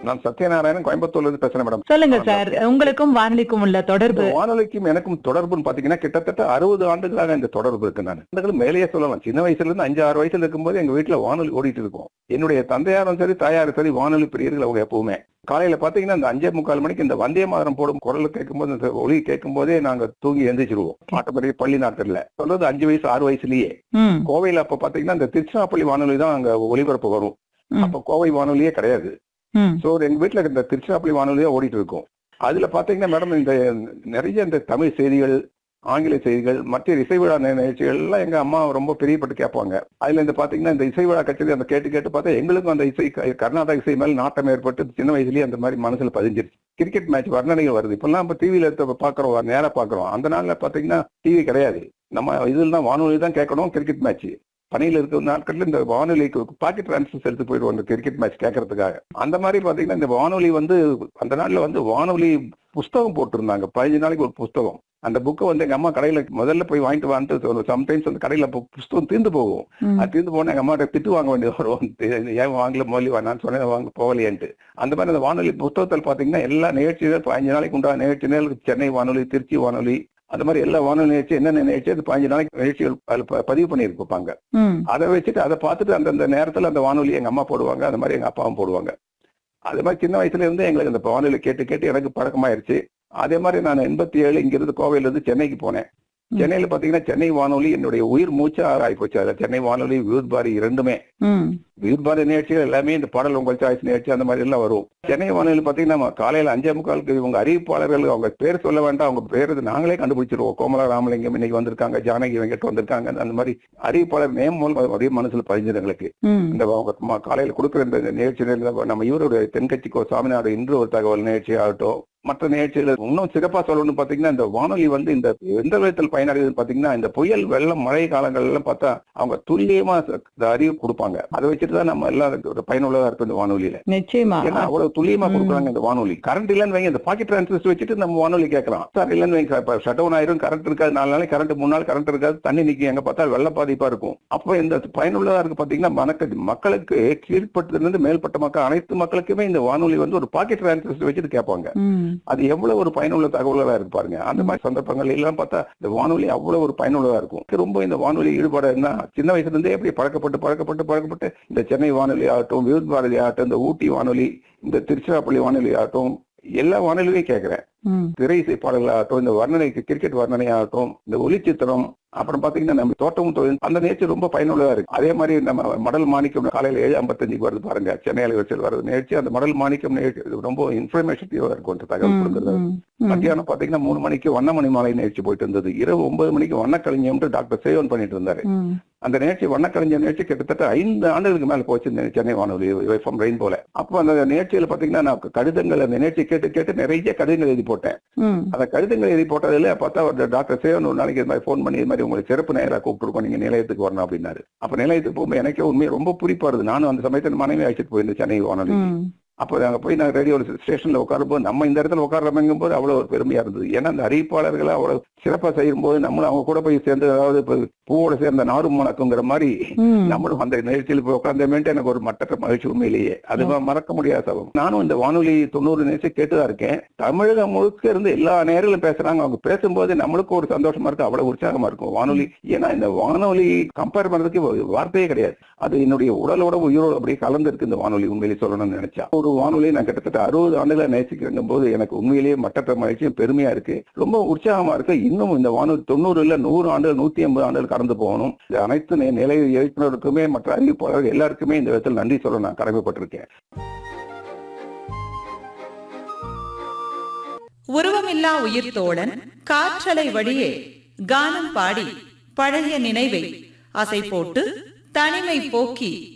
நான் சத்யநாராயணன் கோயம்புத்தூர்ல இருந்து பேசுறேன் மேடம் சொல்லுங்க சார் உங்களுக்கும் வானொலிக்கும் உள்ள தொடர்பு இந்த வானொலிக்கும் எனக்கும் தொடர்புன்னு பாத்தீங்கன்னா கிட்டத்தட்ட அறுபது ஆண்டுகளாக இந்த தொடர்பு இருக்கு நான் ஆண்டுகள் மேலேயே சொல்லலாம் சின்ன வயசுல இருந்து அஞ்சு ஆறு வயசுல இருக்கும்போது எங்க வீட்டுல வானொலி ஓடிட்டு இருக்கும் என்னுடைய தந்தையாரும் சரி தாயாரும் சரி வானொலி பிரியர்கள் அவங்க எப்பவுமே காலையில பாத்தீங்கன்னா இந்த அஞ்சே முக்கால் மணிக்கு இந்த வந்தே மாதரம் போடும் குரல் கேட்கும்போது இந்த ஒளி கேட்கும் போதே நாங்க தூங்கி எந்திரிச்சிருவோம் ஆட்டோமேட்டிக் பள்ளி நாட்டில் சொல்றது அஞ்சு வயசு ஆறு வயசுலயே ம், கோவையில அப்ப பாத்தீங்கன்னா இந்த திருச்சிராப்பள்ளி வானொலி தான் அங்க ஒளிபரப்பு வரும் ம். அப்ப கோவை வானொலியே கிடையாது ம், சோ எங்க வீட்டுல இந்த திருச்சிராப்பள்ளி வானொலியா ஓடிட்டு இருக்கும் அதுல பாத்தீங்கன்னா மேடம் இந்த நிறைய இந்த தமிழ் செய்திகள் ஆங்கில செய்திகள் மற்ற இசை விழா நி- நிகழ்ச்சிகள் எல்லாம் எங்க அம்மா ரொம்ப பிரியப்பட்டு கேட்பாங்க அதுல இந்த பாத்தீங்கன்னா இந்த இசை விழா கச்சேரி அந்த கேட்டு கேட்டு பார்த்தா எங்களுக்கும் அந்த இசை க- கர்நாடக இசை மேல நாட்டம் ஏற்பட்டு சின்ன வயசுலயே அந்த மாதிரி மனசுல பதிஞ்சிருச்சு கிரிக்கெட் மேட்ச் வர்ணனைகள் வருது இப்பெல்லாம் இப்ப டிவியில பாக்குறோம் நேரா பாக்குறோம் அந்த நாள்ல பாத்தீங்கன்னா டிவி கிடையாது நம்ம இதில் தான் வானொலி தான் கேட்கணும் கிரிக்கெட் மேட்ச் பணியில இருக்கிற நாட்கள்ல இந்த வானொலிக்கு பாக்கெட் டிரான்ஸ்ஃபர்ஸ் எடுத்து போயிடுவோம் இந்த கிரிக்கெட் மேட்ச் கேட்கறதுக்காக அந்த மாதிரி பாத்தீங்கன்னா இந்த வானொலி வந்து அந்த நாள்ல வந்து வானொலி புஸ்தகம் போட்டிருந்தாங்க பதினஞ்சு நாளைக்கு ஒரு புஸ்தகம் அந்த புக்கை வந்து எங்க அம்மா கடையில முதல்ல போய் வாங்கிட்டு வந்துட்டு சம்டைம்ஸ் அந்த கடையில பு- புஸ்தகம் தீர்ந்து போகும் ம். அது தீர்ந்து போனா எங்க அம்மா திட்டு வாங்க வேண்டியது வரும் இது ஏன் வாங்கல மொழி நான் சொன்னேன் வாங்க போகலையேன்ட்டு அந்த மாதிரி அந்த வானொலி புத்தகத்தில் பாத்தீங்கன்னா எல்லா நிகழ்ச்சிகள் பதினஞ்சு நாளைக்கு உண்டான நிகழ்ச்சிகள் சென்னை வானொலி திருச்சி வானொலி அந்த மாதிரி எல்லா வானொலி நிகழ்ச்சி என்னென்ன நிகழ்ச்சி அது பதினஞ்சு நாளைக்கு நிகழ்ச்சிகள் அதுல ப- பதிவு பண்ணியிருப்பாங்க ம், அதை வச்சுட்டு அதை பார்த்துட்டு அந்தந்த நேரத்துல அந்த வானொலி எங்க அம்மா போடுவாங்க அந்த மாதிரி எங்க அப்பாவும் போடுவாங்க அது மாதிரி சின்ன வயசுல இருந்து எங்களுக்கு அந்த வானொலி கேட்டு கேட்டு எனக்கு பழக்கமாயிருச்சு அதே மாதிரி நான் எண்பத்தி ஏழு இங்கிருந்து கோவையில இருந்து சென்னைக்கு போனேன் ம். சென்னையில பாத்தீங்கன்னா சென்னை வானொலி என்னுடைய உயிர் மூச்சா ஆகிப்போச்சு அதுல சென்னை வானொலி வியூத் பாரி இரண்டுமே ம், வியூத் பாரி நிகழ்ச்சிகள் எல்லாமே இந்த பாடல் உங்கள் சாய்ஸ் நிகழ்ச்சி அந்த மாதிரி எல்லாம் வரும் சென்னை வானொலி பாத்தீங்கன்னா நம்ம காலையில அஞ்சே முக்காலுக்கு இவங்க அறிவிப்பாளர்கள் அவங்க பேர் சொல்ல வேண்டாம் அவங்க பேர் இது நாங்களே கண்டுபிடிச்சிருவோம் கோமலா ராமலிங்கம் இன்னைக்கு வந்திருக்காங்க ஜானகி வெங்கட் வந்திருக்காங்க அந்த மாதிரி அறிவிப்பாளர் நேம் மூலம் அப்படியே மனசுல பதிஞ்சது எங்களுக்கு ம், இந்த அவங்க ம- காலையில கொடுக்குற இந்த நிகழ்ச்சியில நம்ம இவருடைய தென்கட்சிக்கோ சாமிநாடு இன்று ஒரு தகவல் நிகழ்ச்சி ஆகட்டும் மற்ற நிகழ்ச்சிகள் இன்னும் சிறப்பா சொல்லணும்னு பாத்தீங்கன்னா இந்த வானொலி வந்து இந்த எந்த விதத்தில் பயனடையுதுன்னு பாத்தீங்கன்னா இந்த புயல் வெள்ளம் மழை காலங்கள்லாம் பார்த்தா அவங்க துல்லியமா ச- இந்த அறிவு கொடுப்பாங்க அதை வச்சுட்டு தான் நம்ம எல்லாம் ஒரு பயனுள்ளதா இருக்கும் இந்த வானொலியில நிச்சயமா ஏன்னா அவ்வளவு துல்லியமா ம். கொடுக்குறாங்க இந்த வானொலி கரண்ட் இல்லைன்னு வைங்க இந்த பாக்கெட் டிரான்சிஸ்டர் வச்சுட்டு நம்ம வானொலி கேட்கலாம் சார் இல்லைன்னு வைங்க இப்ப ஷட் டவுன் ஆயிரும் கரண்ட் இருக்காது நாலு நாளைக்கு கரண்ட் மூணு நாள் கரண்ட் இருக்காது தண்ணி நிக்கும் எங்க பார்த்தா வெள்ள பாதிப்பா இருக்கும் அப்ப இந்த பயனுள்ளதா இருக்கு பாத்தீங்கன்னா மனக்கு மக்களுக்கு கீழ்பட்டதுல இருந்து மேல்பட்ட மக்கள் அனைத்து மக்களுக்குமே இந்த வானொலி வந்து ஒரு பாக்கெட் டிரான்சிஸ்டர் வச்சுட்டு கேட்பாங்க ம், அது எவ்வளவு ஒரு பயனுள்ள தகவலா இருக்கு பாருங்க அந்த மாதிரி சந்தர்ப்பங்கள் எல்லாம் பார்த்தா இந்த வானொலி அவ்வளவு ஒரு பயனுள்ளதா இருக்கும் எனக்கு ரொம்ப இந்த வானொலி ஈடுபாடு என்ன சின்ன வயசுல இருந்தே எப்படி பழக்கப்பட்டு பழக்கப்பட்டு பழக்கப்பட்டு இந்த சென்னை வானொலி ஆகட்டும் விருத் பாரதி ஆகட்டும் இந்த ஊட்டி வானொலி இந்த திருச்சிராப்பள்ளி வானொலி ஆகட்டும் எல்லா வானொலியும் கேட்கிறேன் ம், திரை இசை பாடல்கள் ஆகட்டும் இந்த வர்ணனைக்கு கிரிக்கெட் வர்ணனை ஆகட்டும் இந்த ஒளிச்சித்திரம் அப்புறம் பாத்தீங்கன்னா நம்ம தோட்டமும் தொழில் அந்த நிகழ்ச்சி ரொம்ப பயனுள்ளதா இருக்கு அதே மாதிரி நம்ம மடல் மாணிக்கம் காலையில ஏழு ஐம்பத்தஞ்சுக்கு வருது பாருங்க சென்னை அலைவரிசையில் வருது நிகழ்ச்சி அந்த மடல் மாணிக்கம் நிகழ்ச்சி இது ரொம்ப இன்ஃபர்மேஷன் இருக்கும் அந்த தகவல் ம், கொடுக்கறது ம், ம். மத்தியானம் பாத்தீங்கன்னா மூணு மணிக்கு வண்ணமணி மாலை நிகழ்ச்சி போயிட்டு இருந்தது இரவு ஒன்பது மணிக்கு வண்ணக்கலைஞர் டாக்டர் சேவன் பண்ணிட்டு இருந்தாரு ம், அந்த நிகழ்ச்சி வண்ணக்கலைஞர் நிகழ்ச்சி கிட்டத்தட்ட ஐந்து ஆண்டுகளுக்கு மேல போச்சு இந்த சென்னை வானொலி எஃப்எம் ரெயின் போல அப்போ அந்த நிகழ்ச்சியில பாத்தீங்கன்னா நான் கடிதங்கள் அந்த நிகழ்ச்சி கேட்டு கேட்டு நிறைய கடிதங்கள் எழுதி போட்டேன் ம், அந்த கடிதங்கள் எழுதி போட்டதுல பார்த்தா ஒரு டாக்டர் சேவன் ஒரு நாளைக்கு இது மாதிரி ஃபோன் பண்ணி இது மாதிரி உங்களுக்கு சிறப்பு நேரா கூப்பிட்டுருக்கோம் நீங்க நிலையத்துக்கு வரணும் அப்படின்னாரு அப்ப நிலையத்துக்கு போகும்போது எனக்கே உண்மையை ரொம்ப குறிப்பா இருந்தது நானும் அந்த சமயத்தில் மனைவி அழைச்சிட்டு போயிருந்தேன் சென்னை வானொலி ம், அப்போ அங்க போய் நான் ரேடியோ ஸ்டேஷன்ல உட்காரும்போது நம்ம இந்த இடத்துல உட்காரமைங்கும் போது அவ்வளவு ஒரு பெருமையா இருந்தது ஏன்னா அந்த அறிவிப்பாளர்களை அவ்வளவு சிறப்பா செய்யும் போது நம்மளும் அவங்க கூட போய் சேர்ந்து அதாவது இப்ப பூவோட சேர்ந்த நாரும் மணக்குங்கிற மாதிரி ம். நம்மளும் அந்த நிகழ்ச்சியில் போய் உட்கார்ந்தமேட்டு எனக்கு ஒரு மட்டற்ற மகிழ்ச்சி உண்மையிலேயே அது மறக்க முடியாத சபம் நானும் இந்த வானொலி தொண்ணூறு நிமிஷம் கேட்டுதான் இருக்கேன் தமிழகம் முழுக்க இருந்து எல்லா நேரங்களும் பேசுறாங்க அவங்க பேசும்போது நம்மளுக்கும் ஒரு சந்தோஷமா இருக்கு அவ்வளவு உற்சாகமா இருக்கும் வானொலி ஏன்னா இந்த வானொலி கம்பேர் பண்றதுக்கு ஒரு வார்த்தையே கிடையாது அது என்னுடைய உடலோட உயிரோட அப்படியே கலந்து இருக்கு இந்த வானொலி உண்மையிலேயே சொல்லணும்னு நினைச்சா ஒரு வானொலி நான் கிட்டத்தட்ட அறுபது ஆண்டுகளை நேசிக்கிறங்கும் போது எனக்கு உண்மையிலேயே மட்டற்ற மகிழ்ச்சியும் பெருமையா இருக்கு ரொம்ப உற்சாகமா இருக்கு இன்னும் இந்த வானொலி தொண்ணூறு இல்ல நூறு ஆண்டுகள் நூத்தி ஐம்பது ஆண்டுகள் கடந்து போகணும் இந்த அனைத்து நி- நிலை இயக்குநருக்குமே மற்ற அறிவிப்பாளர்கள் எல்லாருக்குமே இந்த விதத்தில் நன்றி சொல்ல நான் கடமைப்பட்டிருக்கேன் உருவமில்லா உயிர் தோழன் காற்றலை வழியே கானம் பாடி பழைய நினைவை அசை போட்டு தனிமை போக்கி